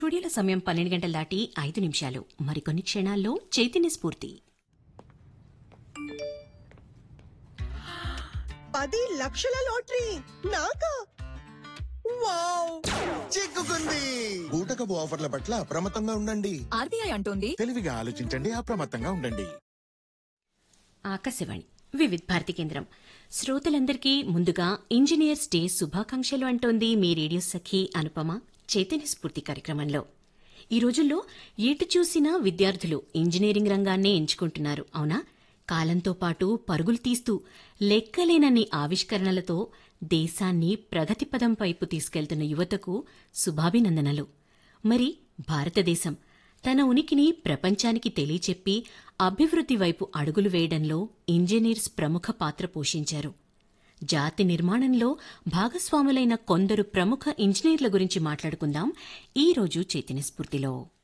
స్టూడియోల సమయం పన్నెండు గంటల దాటి ఐదు నిమిషాలు మరికొన్ని క్షణాల్లో చైతన్య స్ఫూర్తి పది లక్షల లాటరీ నాకా వావ్ చిక్కుకుంది బూటకపు ఆఫర్ల పట్ల అప్రమత్తంగా ఉండండి ఆర్బీఐ అంటోంది తెలివిగా ఆలోచించండి అప్రమత్తంగా ఉండండి ఆకాశవాణి వివిధ్ భారతి కేంద్రం శ్రోతలందరికీ ముందుగా ఇంజనీర్స్ డే శుభాకాంక్షలు అంటోంది మీ రేడియో సఖి అనుపమ చైతన్య స్ఫూర్తి కార్యక్రమంలో ఈ రోజుల్లో ఎటు చూసినా విద్యార్థులు ఇంజనీరింగ్ రంగాన్నే ఎంచుకుంటున్నారు అవునా కాలంతో పాటు పరుగులు తీస్తూ లెక్కలేనన్ని ఆవిష్కరణలతో దేశాన్ని ప్రగతి పదం వైపు తీసుకెళ్తున్న యువతకు శుభాభినందనలు మరి భారతదేశం తన ఉనికిని ప్రపంచానికి తెలియచెప్పి అభివృద్ధి వైపు అడుగులు వేయడంలో ఇంజనీర్స్ ప్రముఖ పాత్ర పోషించారు జాతి నిర్మాణంలో భాగస్వాములైన కొందరు ప్రముఖ ఇంజనీర్ల గురించి మాట్లాడుకుందాం ఈ రోజు చైతన్య స్ఫూర్తిలో